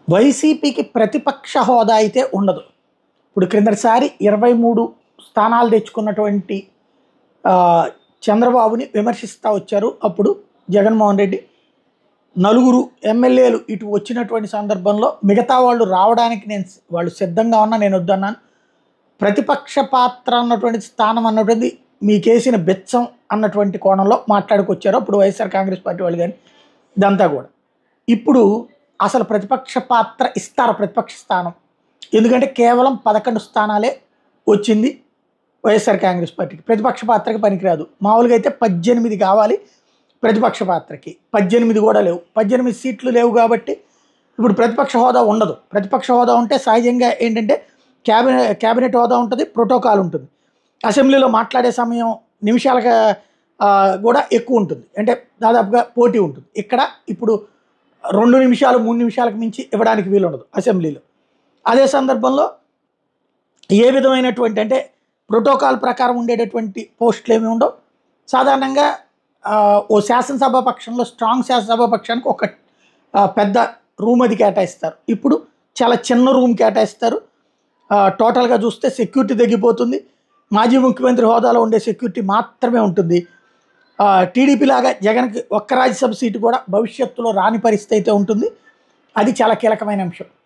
వైసీపీకి ప్రతిపక్ష హోదా అయితే ఉండదు ఇప్పుడు క్రిందటిసారి ఇరవై మూడు స్థానాలు తెచ్చుకున్నటువంటి ఆ, చంద్రబాబుని విమర్శిస్తూ వచ్చారు అప్పుడు జగన్మోహన్ రెడ్డి నలుగురు ఎమ్మెల్యేలు ఇటు వచ్చినటువంటి సందర్భంలో మిగతా వాళ్ళు రావడానికి నేను వాళ్ళు సిద్ధంగా ఉన్నా నేను వద్దన్నాను ప్రతిపక్ష పాత్ర అన్నటువంటి స్థానం అన్నటువంటి మీకేసిన బెచ్చం అన్నటువంటి కోణంలో మాట్లాడుకొచ్చారు అప్పుడు వైఎస్ఆర్ కాంగ్రెస్ పార్టీ వాళ్ళు కానీ ఇదంతా కూడా ఇప్పుడు అసలు ప్రతిపక్ష పాత్ర ఇస్తారు ప్రతిపక్ష స్థానం ఎందుకంటే కేవలం పదకొండు స్థానాలే వచ్చింది వైఎస్ఆర్ కాంగ్రెస్ పార్టీకి ప్రతిపక్ష పాత్రకి పనికిరాదు మామూలుగా అయితే పద్దెనిమిది కావాలి ప్రతిపక్ష పాత్రకి పద్దెనిమిది కూడా లేవు పద్దెనిమిది సీట్లు లేవు కాబట్టి ఇప్పుడు ప్రతిపక్ష హోదా ఉండదు ప్రతిపక్ష హోదా ఉంటే సహజంగా ఏంటంటే క్యాబినెట్ క్యాబినెట్ హోదా ఉంటుంది ప్రోటోకాల్ ఉంటుంది అసెంబ్లీలో మాట్లాడే సమయం నిమిషాలకు ఆ, కూడా ఎక్కువ ఉంటుంది అంటే దాదాపుగా పోటీ ఉంటుంది ఇక్కడ ఇప్పుడు రెండు నిమిషాలు మూడు నిమిషాలకు మించి ఇవ్వడానికి వీలు ఉండదు అసెంబ్లీలో అదే సందర్భంలో ఏ విధమైనటువంటి అంటే ప్రోటోకాల్ ప్రకారం ఉండేటటువంటి పోస్టులు ఏమి ఉండవు సాధారణంగా ఆ, ఓ శాసనసభ పక్షంలో స్ట్రాంగ్ శాసనసభ పక్షానికి ఒక ఆ, పెద్ద రూమ్ అది కేటాయిస్తారు ఇప్పుడు చాలా చిన్న రూమ్ కేటాయిస్తారు ఆ, టోటల్గా చూస్తే సెక్యూరిటీ తగ్గిపోతుంది మాజీ ముఖ్యమంత్రి హోదాలో ఉండే సెక్యూరిటీ మాత్రమే ఉంటుంది ఆ, టీడీపీ లాగా జగన్కి ఒక్క రాజ్యసభ సీటు కూడా భవిష్యత్తులో రాని పరిస్థితి అయితే ఉంటుంది అది చాలా కీలకమైన అంశం